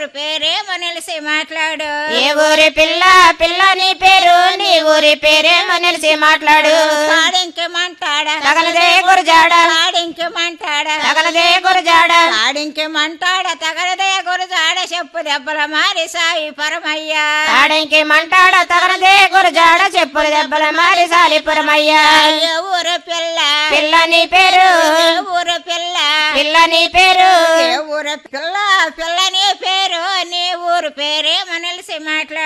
ఊరు పేరేమో నిలిసి మాట్లాడు ఏ ఊరి పిల్ల పిల్ల నీ పేరు నీ ఊరి పేరేమో నిలిచి మాట్లాడు కాడింకెమంటాడా తగలదే గురజాడ కాడింకెమంటాడా తగలదే గురజాడ కాడింకెమంటాడా తగలదే గురజాడ చెప్పు దెబ్బల మారి సాయి పరమయ్యా తాడంకి మంటాడ తగలదే గురజాడ చెప్పులు దెబ్బల మారి సాలిపురమయ్యా ఏ ఊరు పిల్ల పిల్ల నీ పేరు ఏ ఊరు పిల్ల పిల్ల నీ పేరు ఏ ఊరు పిల్ల పిల్ల నీ పేరు నీ ఊరు పేరేమో నిలిసి మాట్లాడు